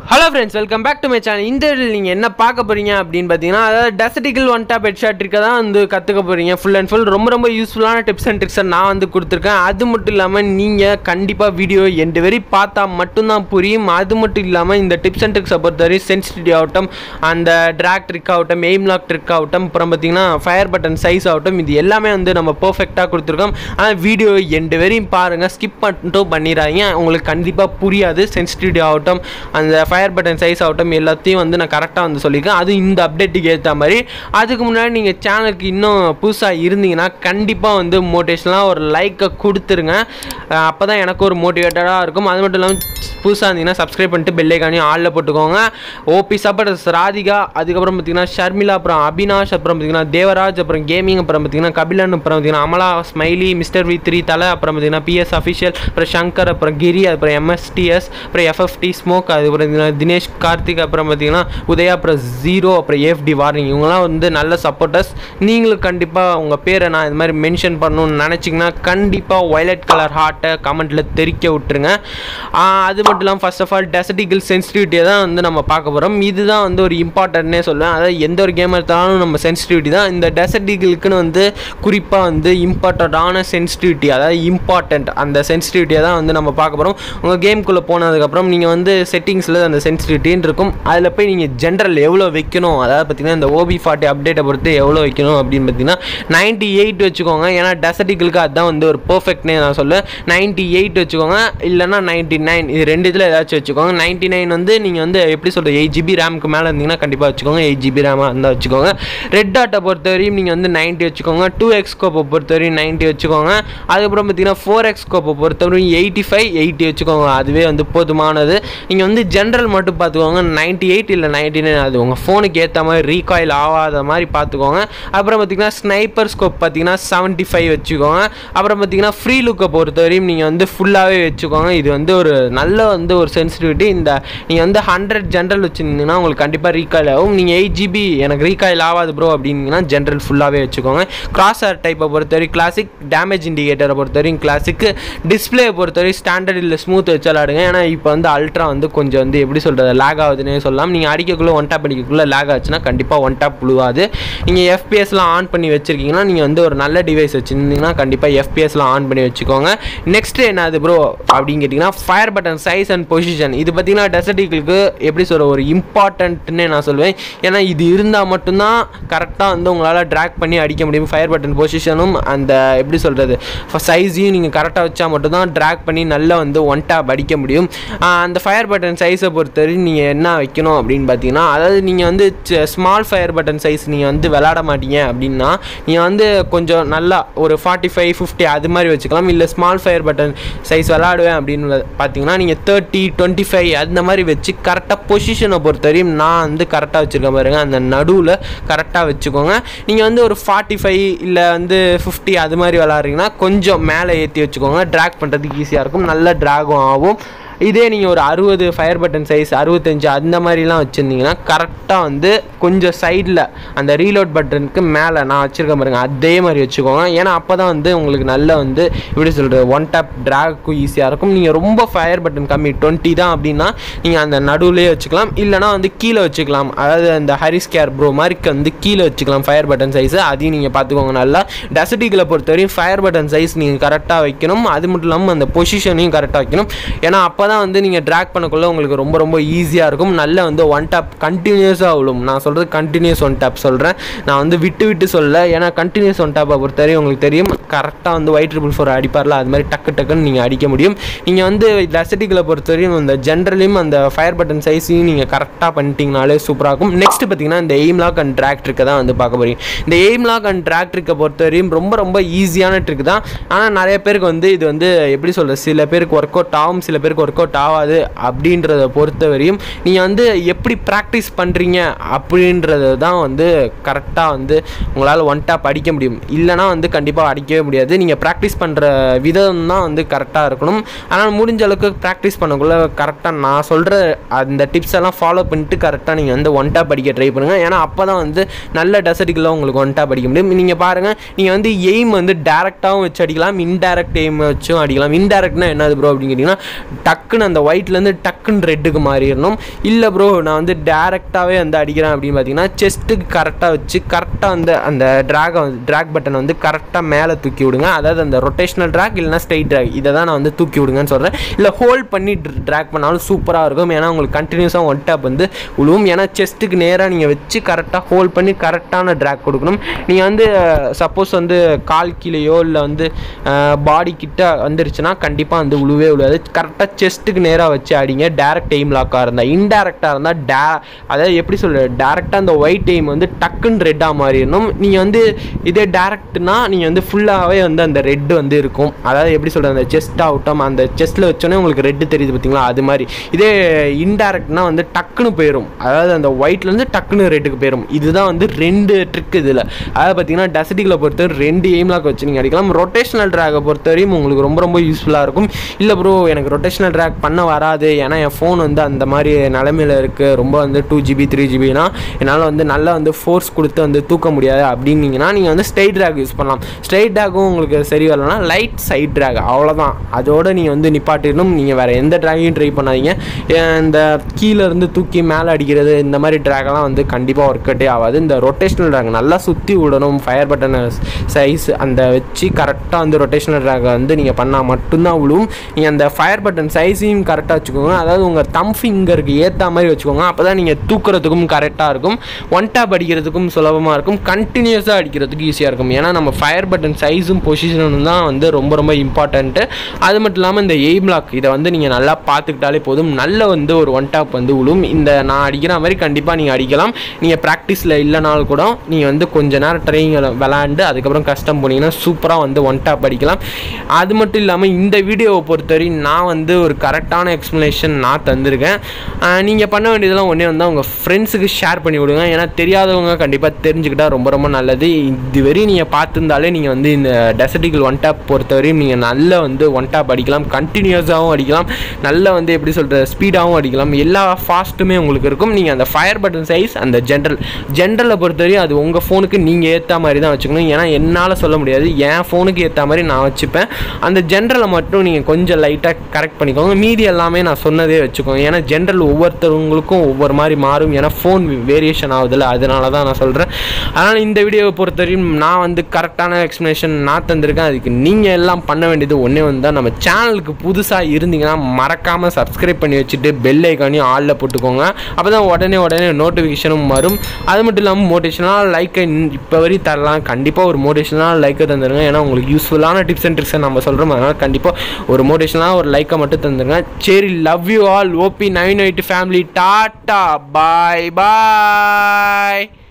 hello friends welcome back to my channel இந்த இதில் நீங்கள் என்ன பார்க்க போகிறீங்க அப்படின்னு பார்த்தீங்கன்னா அதாவது டெசட்டிக்கல் ஒன் டாப் ஹெட் ஷாட் இருக்க தான் வந்து கற்றுக்க போகிறீங்க ஃபுல் அண்ட் ஃபுல் ரொம்ப ரொம்ப யூஸ்ஃபுல்லான டிப்ஸ் அண்ட் ட்ரிக்ஸை நான் வந்து கொடுத்துருக்கேன் அது மட்டும் இல்லாமல் நீங்கள் கண்டிப்பாக வீடியோ எண்டு வரை பார்த்தா மட்டும்தான் புரியும் அது மட்டும் இல்லாமல் இந்த டிப்ஸ் அண்ட் ட்ரிக்ஸை பொறுத்தவரை சென்சிட்டிவிட்டி ஆகட்டும் அந்த ட்ராக் ட்ரிக் ஆகட்டும் எய்ம் லாக் ட்ரிக் ஆகட்டும் அப்புறம் பார்த்தீங்கன்னா ஃபயர் பட்டன் சைஸ் ஆகட்டும் இது எல்லாமே வந்து நம்ம பர்ஃபெக்டாக கொடுத்துருக்கோம் ஆனால் வீடியோ எண்டு வரையும் பாருங்கள் ஸ்கிப் மட்டும் பண்ணிடாதீங்க உங்களுக்கு கண்டிப்பாக புரியாது சென்சிட்டிவிட்டி ஆகட்டும் அந்த ஃபயர் பட்டன் சைஸ் ஆகட்டும் எல்லாத்தையும் வந்து நான் கரெக்டாக வந்து சொல்லியிருக்கேன் அது இந்த அப்டேட்டுக்கு ஏற்ற மாதிரி அதுக்கு முன்னாடி நீங்கள் சேனலுக்கு இன்னும் புதுசாக இருந்தீங்கன்னா கண்டிப்பாக வந்து மோட்டிவேஷனலாக ஒரு லைக்கை கொடுத்துருங்க அப்போ தான் எனக்கு ஒரு மோட்டிவேட்டடாக இருக்கும் அது மட்டும் இல்லாமல் புதுசாக இருந்தீங்கன்னா சப்ஸ்கிரைப் பண்ணிட்டு பெல்லைக்கானையும் ஆளில் போட்டுக்கோங்க ஓபி சப்பர்ஸ் ராதிகா அதுக்கப்புறம் பார்த்தீங்கன்னா ஷர்மிளா அப்புறம் அபினாஷ் அப்புறம் பார்த்தீங்கன்னா தேவராஜ் அப்புறம் கேமிங் அப்புறம் பார்த்தீங்கன்னா கபிலன் அப்புறம் பார்த்தீங்கன்னா Amala smiley mister V three தலை அப்புறம் பார்த்தீங்கன்னா பிஎஸ் அஃபிஷியல் அப்புறம் சங்கர் அப்புறம் கிரி அப்புறம் எம்எஸ்டிஎஸ் அப்புறம் எஃப்எஃப்டி ஸ்மோக் அதுக்கப்புறம் பார்த்தீங்கன்னா தினேஷ் கார்த்திக் அப்புறம் பார்த்தீங்கன்னா உதயா அப்புறம் ஜீரோ அப்புறம் ஏஎஃப்டி வார்னிங் இவங்களாம் வந்து நல்ல சப்போர்ட்டர்ஸ் நீங்களும் கண்டிப்பாக உங்கள் பேரை நான் இது மாதிரி மென்ஷன் பண்ணணும்னு நினச்சிங்கன்னா கண்டிப்பாக வயலட் கலர் ஹார்ட்டை கமெண்ட்டில் தெரிக்க விட்டுருங்க ஆஹ் அது மட்டும் இல்லாமல் ஃபர்ஸ்ட் ஆஃப் ஆல் டெசட்டிக்கல் சென்சிட்டிவிட்டியை தான் வந்து நம்ம பார்க்க போகிறோம் இதுதான் வந்து ஒரு இம்பார்ட்டன்ட்னே சொல்லுவேன் அதாவது எந்த ஒரு கேம் எடுத்தாலும் நம்ம சென்சிட்டிவிட்டி தான் இந்த டெசட்டிக்கலுக்குன்னு வந்து குறிப்பாக வந்து இம்பார்ட்டண்ட்டான சென்சிட்டிவிட்டி அதாவது இம்பார்ட்டண்ட் அந்த சென்சிட்டிவிட்டியை தான் வந்து நம்ம பார்க்க போகிறோம் உங்கள் கேம்குள்ளே போனதுக்கப்புறம் நீங்கள் வந்து செட்டிங்ஸில் அந்த சென்சிட்டிவிட்டின்னு இருக்கும் அதில் போய் நீங்கள் ஜென்ரல் எவ்வளோ வைக்கணும் அதாவது பார்த்தீங்கன்னா இந்த ஓபி ஃபார்ட்டி அப்டேட்டை பொறுத்து எவ்வளோ வைக்கணும் அப்படின்னு பார்த்தீங்கன்னா நைன்ட்டி எயிட் வச்சுக்கோங்க ஏன்னா டெசட்டிக்கலுக்கு அதுதான் வந்து ஒரு பர்ஃபெக்ட்னே நான் சொல்லுவேன் நைன்ட்டி எயிட் வச்சுக்கோங்க இல்லைன்னா நைன்ட்டி நைன் இது ரெண்டு இதில் ஏதாச்சும் வச்சுக்கோங்க நைன்ட்டி நைன் வந்து நீங்கள் வந்து எப்படி சொல்கிறது எயிட் ஜிபி ரேமுக்கு மேலே இருந்தீங்கன்னா கண்டிப்பாக வச்சுக்கோங்க எயிட் ஜிபி ரேமாக இருந்தால் வச்சுக்கோங்க ரெட் டாட்டை பொறுத்த வரையும் நீங்கள் வந்து நைன்ட்டி வச்சுக்கோங்க டூ எக்ஸ் கோப்பை பொறுத்த வரையும் நைன்ட்டி வச்சுக்கோங்க அதுக்கப்புறம் பார்த்தீங்கன்னா ஃபோர் எக்ஸ் கோப்பை பொறுத்தவரையும் எயிட்டி ஃபைவ் எயிட்டி வச்சுக்கோங்க அதுவே வந்து போதுமானது நீங்கள் வந்து ஜென்ரல் மட்டும் பார்த்துக்கோங்க நைன்ட்டி எயிட் இல்லை நைன்ட்டி நைன் அது உங்கள் ஃபோனுக்கு ஏற்ற மாதிரி ரீகாயில் ஆகாத மாதிரி பார்த்துக்கோங்க அப்புறம் பார்த்தீங்கன்னா ஸ்னைப்பர் ஸ்கோப் பார்த்தீங்கன்னா செவன்ட்டி ஃபைவ் வச்சுக்கோங்க அப்புறம் பார்த்தீங்கன்னா ஃப்ரீ லுக்கை பொறுத்த வரையும் நீங்கள் வந்து ஃபுல்லாகவே வச்சுக்கோங்க இது வந்து ஒரு நல்ல வந்து ஒரு சென்சிட்டிவிட்டி இந்த நீங்கள் வந்து ஹண்ட்ரட் ஜென்ரல் வச்சுருந்தீங்கன்னா உங்களுக்கு கண்டிப்பாக ரீகாயில் ஆகும் நீங்கள் எயிட் ஜிபி எனக்கு ரீகாயில் ஆகாது ப்ரோ அப்படின்னீங்கன்னா ஜென்ரல் ஃபுல்லாகவே வச்சுக்கோங்க கிராஸ் ஆர் டைப்பை பொறுத்தவரை கிளாசிக் டேமேஜ் இண்டிகேட்டரை பொறுத்தவரையும் கிளாசிக்கு டிஸ்பிளே பொறுத்தவரை ஸ்டாண்டர்ட் இல்லை ஸ்மூத் வச்சு விளாடுங்க ஏன்னா இப்போ வந்து அல்ட்ரா வந்து கொஞ்சம் வந்து எப்படி சொல்கிறது லேக் ஆகுதுன்னே சொல்லலாம் நீங்கள் அடிக்கக்குள்ளே ஒன் டேப் அடிக்கக்குள்ளே லேக் ஆச்சுன்னா கண்டிப்பாக ஒன் டேப் புழுவாது நீங்கள் எஃபிஎஸ்லாம் ஆன் பண்ணி வச்சுருக்கீங்கன்னா நீங்கள் வந்து ஒரு நல்ல டிவைஸ் வச்சுருந்தீங்கன்னா கண்டிப்பாக எஃபிஎஸ்லாம் ஆன் பண்ணி வச்சுக்கோங்க நெக்ஸ்ட் என்னது ப்ரோ அப்படின்னு கேட்டிங்கன்னா fire button size and position இது பார்த்தீங்கன்னா டெசர்டிகளுக்கு எப்படி சொல்கிற ஒரு இம்பார்ட்டன்ட்னே நான் சொல்லுவேன் ஏன்னா இது இருந்தால் மட்டும்தான் கரெக்டாக வந்து உங்களால் ட்ராக் பண்ணி அடிக்க முடியும் ஃபயர் பட்டன் பொசிஷனும் அந்த எப்படி சொல்கிறது சைஸையும் நீங்கள் கரெக்டாக வச்சா மட்டும்தான் ட்ராக் பண்ணி நல்லா வந்து ஒன் டேப் அடிக்க முடியும் ஆஹ் அந்த ஃபயர் பட்டன் சைஸை பொறுத்தவரை நீங்கள் என்ன வைக்கணும் அப்படின்னு பார்த்தீங்கன்னா அதாவது நீங்கள் வந்து ஸ்மால் ஃபயர் பட்டன் சைஸ் நீங்கள் வந்து விளாட மாட்டீங்க அப்படின்னா நீங்கள் வந்து கொஞ்சம் நல்லா ஒரு ஃபார்ட்டி ஃபைவ் ஃபிஃப்டி அது மாதிரி வச்சுக்கலாம் இல்லை ஸ்மால் ஃபயர் பட்டன் சைஸ் விளாடுவேன் அப்படின்னு பார்த்தீங்கன்னா நீங்கள் தேர்ட்டி டுவெண்ட்டி ஃபைவ் அந்த மாதிரி வச்சு கரெக்டாக பொசிஷனை பொறுத்தவரையும் நான் வந்து கரெக்டாக வச்சுருக்கேன் பாருங்க அந்த நடுவில் கரெக்டாக வச்சுக்கோங்க நீங்கள் வந்து ஒரு ஃபார்ட்டி ஃபைவ் இல்லை வந்து ஃபிஃப்டி அது மாதிரி விளாட்றீங்கன்னா கொஞ்சம் மேலே ஏற்றி வச்சுக்கோங்க ட்ராக் பண்ணுறதுக்கு ஈஸியாக இருக்கும் நல்ல ட்ராகும் ஆகும் இதே நீங்கள் ஒரு அறுபது ஃபயர் பட்டன் சைஸ் அறுபத்தஞ்சு அந்த மாதிரிலாம் வச்சுருந்தீங்கன்னா கரெக்டாக வந்து கொஞ்சம் சைடில் அந்த ரீலோட் பட்டனுக்கு மேலே நான் வச்சுருக்கேன் பாருங்க அதே மாதிரி வச்சுக்கோங்க ஏன்னா அப்போ தான் வந்து உங்களுக்கு நல்ல வந்து எப்படி சொல்கிறது ஒன் டேப் ட்ராக்கும் ஈஸியாக இருக்கும் நீங்கள் ரொம்ப ஃபயர் பட்டன் கம்மி டுவெண்ட்டி தான் அப்படின்னா நீங்கள் அந்த நடுவுலேயே வச்சுக்கலாம் இல்லைனா வந்து கீழே வச்சுக்கலாம் அதாவது அந்த ஹரிஸ் கேர் ப்ரோ மாதிரி வந்து கீழே வச்சுக்கலாம் ஃபயர் பட்டன் சைஸு அதையும் நீங்கள் பார்த்துக்கோங்க நல்லா டெசர்டிக்கில் பொறுத்தவரையும் ஃபயர் பட்டன் சைஸ் நீங்கள் கரெக்டாக வைக்கணும் அது மட்டும் இல்லாமல் அந்த பொசிஷனையும் கரெக்டாக வைக்கணும் ஏன்னா அப்போ தான் வந்து நீங்கள் ட்ராக் பண்ணக்குள்ள உங்களுக்கு ரொம்ப ரொம்ப ஈஸியாக இருக்கும் நல்ல வந்து ஒன் டேப் கண்டினியூஸாக விழும் நான் சொல்கிறது கண்டினியூஸ் ஒன் டேப் சொல்கிறேன் நான் வந்து விட்டு விட்டு சொல்ல ஏன்னா கண்டினியூஸ் ஒன் டேப்பை பொறுத்தவரையும் உங்களுக்கு தெரியும் கரெக்டாக வந்து ஒயிட் ட்ரிபிள் ஃபோர் அடிப்பார்ல அது மாதிரி டக்கு டக்குன்னு நீங்கள் அடிக்க முடியும் நீங்கள் வந்து லெசட்டிக்கில் பொறுத்தவரையும் இந்த ஜென்ரலையும் அந்த ஃபயர் பட்டன் சைஸையும் நீங்கள் கரெக்டாக பண்ணிட்டீங்கனாலே சூப்பராக இருக்கும் நெக்ஸ்ட் பார்த்தீங்கன்னா இந்த எய்ம் லாக் அண்ட் ட்ராக் ட்ரிக்கை தான் வந்து பார்க்க போறீங்க இந்த எய்ம் லாக் அண்ட் ட்ராக் ட்ரிக்கை பொறுத்தவரையும் ரொம்ப ரொம்ப ஈஸியான ட்ரிக் தான் ஆனால் நிறைய பேருக்கு வந்து இது வந்து எப்படி சொல்கிறது சில பேருக்கு ஒர்க் அவுட் ஆகும் சில பேருக்கு ஒர்க் அவுட் ஆகாது அப்படின்றத பொறுத்தவரையும் நீங்கள் வந்து எப்படி ப்ராக்டிஸ் பண்ணுறீங்க அப்படின்றது தான் வந்து கரெக்டாக வந்து உங்களால் ஒன் டாப் அடிக்க முடியும் இல்லைனா வந்து கண்டிப்பாக அடிக்கவே முடியாது நீங்கள் ப்ராக்டிஸ் பண்ணுற விதம் தான் வந்து கரெக்டாக இருக்கணும் ஆனால் முடிஞ்ச அளவுக்கு ப்ராக்டிஸ் பண்ணக்குள்ள கரெக்டாக நான் சொல்கிற அந்த டிப்ஸ் எல்லாம் ஃபாலோ பண்ணிட்டு கரெக்டாக நீங்கள் வந்து ஒன் டாப் அடிக்க ட்ரை பண்ணுங்கள் ஏன்னா அப்போ தான் வந்து நல்ல டெசர்ட்டுக்குள்ள உங்களுக்கு ஒன் டாப் அடிக்க முடியும் நீங்கள் பாருங்கள் நீங்கள் வந்து எய்ம் வந்து டேரெக்டாகவும் வச்சு அடிக்கலாம் இன்டேரக்ட் எய்ம் வச்சும் அடிக்கலாம் இன்டேரக்ட்னா என்னது ப்ரோ அப்படின்னு கேட்டிங்கன்னா டக் டக்குன்னு அந்த ஒயிட்லேருந்து டக்குன்னு ரெட்டுக்கு மாறிடணும் இல்லை ப்ரோ நான் வந்து டேரெக்டாகவே வந்து அடிக்கிறேன் அப்படின்னு பார்த்தீங்கன்னா செஸ்ட்டுக்கு கரெக்டாக வச்சு கரெக்டாக வந்து அந்த ட்ராகை வந்து ட்ராக் பட்டன் வந்து கரெக்டாக மேலே தூக்கி விடுங்க அதாவது அந்த ரொட்டேஷனல் ட்ராக் இல்லைனா ஸ்ட்ரைட் ட்ராக் இதை தான் நான் வந்து தூக்கி விடுங்கன்னு சொல்கிறேன் இல்லை ஹோல்ட் பண்ணி ட்ராக் பண்ணாலும் சூப்பராக இருக்கும் ஏன்னா உங்களுக்கு கண்டினியூஸாக ஒன் டேப் வந்து விழுவும் ஏன்னா செஸ்ட்டுக்கு நேராக நீங்கள் வச்சு கரெக்டாக ஹோல்ட் பண்ணி கரெக்டான ட்ராக் கொடுக்கணும் நீங்கள் வந்து சப்போஸ் வந்து கால் கீழேயோ இல்லை வந்து பாடி கிட்ட வந்துருச்சுன்னா கண்டிப்பாக வந்து உழுவே விழுவாது கரெக்டாக செஸ்ட்டுக்கு நேராக வச்சு அடிங்க டேரக்ட் எய்ம் லாக்காக இருந்தால் இன்டேரக்டாக இருந்தால் டே அதாவது எப்படி சொல்கிறது டேரெக்டாக அந்த ஒயிட் எய்ம் வந்து டக்குன்னு ரெட்டாக மாறிடணும் நீங்கள் வந்து இதே டேரக்ட்னா நீங்கள் வந்து ஃபுல்லாகவே வந்து அந்த ரெட்டு வந்து இருக்கும் அதாவது எப்படி சொல்கிறது அந்த செஸ்ட் ஆகட்டும் அந்த செஸ்ட்டில் வச்சோன்னே உங்களுக்கு ரெட்டு தெரியுது பார்த்தீங்களா அது மாதிரி இதே இன்டேரக்ட்னா வந்து டக்குன்னு போயிடும் அதாவது அந்த ஒயிட்லேருந்து டக்குன்னு ரெட்டுக்கு போயிடும் இதுதான் வந்து ரெண்டு ட்ரிக் இதில் அதாவது பார்த்தீங்கன்னா டெசடிகளை பொறுத்தவரை ரெண்டு எய்ம் லாக் வச்சு நீங்கள் அடிக்கலாம் ரொட்டேஷனல் ட்ராகை பொறுத்தவரையும் உங்களுக்கு ரொம்ப ரொம்ப யூஸ்ஃபுல்லாக இருக்கும் இல்லை ப்ரோ எனக்கு ரொட்டேஷனல் ட்ராக் பண்ண வராது ஏன்னா என் ஃபோன் வந்து அந்த மாதிரி நிலமையில இருக்குது ரொம்ப வந்து டூ ஜிபி த்ரீ ஜிபினா என்னால் வந்து நல்லா வந்து ஃபோர்ஸ் கொடுத்து வந்து தூக்க முடியாது அப்படின்னீங்கன்னா நீங்கள் வந்து ஸ்ட்ரைட் ட்ராக் யூஸ் பண்ணலாம் ஸ்ட்ரைட் ட்ராகும் உங்களுக்கு சரி வரலன்னா லைட் சைட் ட்ராக் அவ்வளோதான் அதோட நீங்கள் வந்து நிப்பாட்டிடணும் நீங்கள் வேறு எந்த ட்ராகையும் ட்ரை பண்ணாதீங்க ஏன் இந்த கீழே இருந்து தூக்கி மேலே அடிக்கிறது இந்த மாதிரி ட்ராகெல்லாம் வந்து கண்டிப்பாக ஒர்க் அவுட்டே ஆகாது இந்த ரொட்டேஷனல் ட்ராக் நல்லா சுற்றி விடணும் ஃபயர் பட்டன் சைஸ் அந்த வச்சு கரெக்டாக வந்து ரொட்டேஷனல் ட்ராகை வந்து நீங்கள் பண்ணால் மட்டும்தான் விழுவும் நீங்கள் அந்த ஃபயர் பட்டன் சைஸையும் கரெக்டாக வச்சுக்கோங்க அதாவது உங்கள் தம் ஃபிங்கருக்கு ஏற்ற மாதிரி வச்சுக்கோங்க அப்போ தான் நீங்கள் தூக்குறதுக்கும் கரெக்டாக இருக்கும் ஒன் டேப் அடிக்கிறதுக்கும் சுலபமாக இருக்கும் கண்டினியூஸாக அடிக்கிறதுக்கு ஈஸியாக இருக்கும் ஏன்னா நம்ம ஃபயர் பட்டன் சைஸும் பொசிஷனும் தான் வந்து ரொம்ப ரொம்ப இம்பார்ட்டண்ட்டு அது மட்டும் இல்லாமல் இந்த எய்ம் லாக் இதை வந்து நீங்கள் நல்லா பார்த்துக்கிட்டாலே போதும் நல்ல வந்து ஒரு ஒன் டாப் வந்து விழும் இந்த நான் அடிக்கிற மாதிரி கண்டிப்பாக நீங்கள் அடிக்கலாம் நீங்கள் ப்ராக்டிஸில் இல்லைனாலும் கூட நீங்கள் வந்து கொஞ்ச நேரம் ட்ரைனிங் விளாண்டு அதுக்கப்புறம் கஷ்டம் போனீங்கன்னா சூப்பராக வந்து ஒன் டாப் அடிக்கலாம் அது மட்டும் இல்லாமல் இந்த வீடியோவை பொறுத்தவரை நான் வந்து ஒரு கரெக்டான எக்ஸ்ப்ளனேஷன் நான் தந்திருக்கேன் நீங்கள் பண்ண வேண்டியதெல்லாம் ஒன்றே வந்து உங்கள் ஃப்ரெண்ட்ஸுக்கு ஷேர் பண்ணி விடுங்க ஏன்னா தெரியாதவங்க கண்டிப்பாக தெரிஞ்சுக்கிட்டா ரொம்ப ரொம்ப நல்லது இதுவரை நீங்கள் பார்த்துருந்தாலே நீங்கள் வந்து இந்த டெசர்டிக்கல் ஒன் டாப் பொறுத்தவரையும் நீங்கள் நல்ல வந்து ஒன் டாப் அடிக்கலாம் கண்டினியூஸாகவும் அடிக்கலாம் நல்ல வந்து எப்படி சொல்கிறது ஸ்பீடாகவும் அடிக்கலாம் எல்லா ஃபாஸ்ட்டுமே உங்களுக்கு இருக்கும் நீங்கள் அந்த ஃபயர் பட்டன் சைஸ் அந்த ஜென்ரல் ஜென்ரலை பொறுத்தவரையும் அது உங்கள் ஃபோனுக்கு நீங்கள் ஏற்ற மாதிரி தான் வச்சுக்கணும் ஏன்னா என்னால் சொல்ல முடியாது என் ஃபோனுக்கு ஏற்ற மாதிரி நான் வச்சுப்பேன் அந்த ஜென்ரலை மட்டும் நீங்கள் கொஞ்சம் லைட்டாக கரெக்ட் பண்ணிக்கோங்க மீதி எல்லாமே நான் சொன்னதே வச்சுக்கோங்க ஏன்னா ஜென்ரல் ஒவ்வொருத்தவங்களுக்கும் ஒவ்வொரு மாதிரி மாறும் ஏன்னா ஃபோன் வேரியேஷன் ஆகுதுல்ல அதனால தான் நான் சொல்கிறேன் அதனால் இந்த வீடியோவை பொறுத்தவரையும் நான் வந்து கரெக்டான எக்ஸ்ப்ளனேஷன் நான் தந்திருக்கேன் அதுக்கு நீங்கள் எல்லாம் பண்ண வேண்டியது ஒன்றே வந்து தான் நம்ம சேனலுக்கு புதுசாக இருந்தீங்கன்னா மறக்காமல் சப்ஸ்கிரைப் பண்ணி வச்சுட்டு பெல் ஐக்கானையும் ஆளில் போட்டுக்கோங்க அப்போ தான் உடனே உடனே நோட்டிஃபிகேஷனும் வரும் அது மட்டும் இல்லாமல் மோட்டிவேஷனாக லைக்கை இப்போ வரை தரலாம் கண்டிப்பாக ஒரு மோட்டிவேஷனாக லைக்கை தந்துருங்க ஏன்னா உங்களுக்கு யூஸ்ஃபுல்லான டிப்ஸ் அண்ட் ட்ரிக்ஸை நம்ம சொல்கிறோம் அதனால் கண்டிப்பாக ஒரு மோட்டிவேஷனாக ஒரு லைக்கை மட்டும் தந்துருங்க சரி love you all OP nine eight family tata bye bye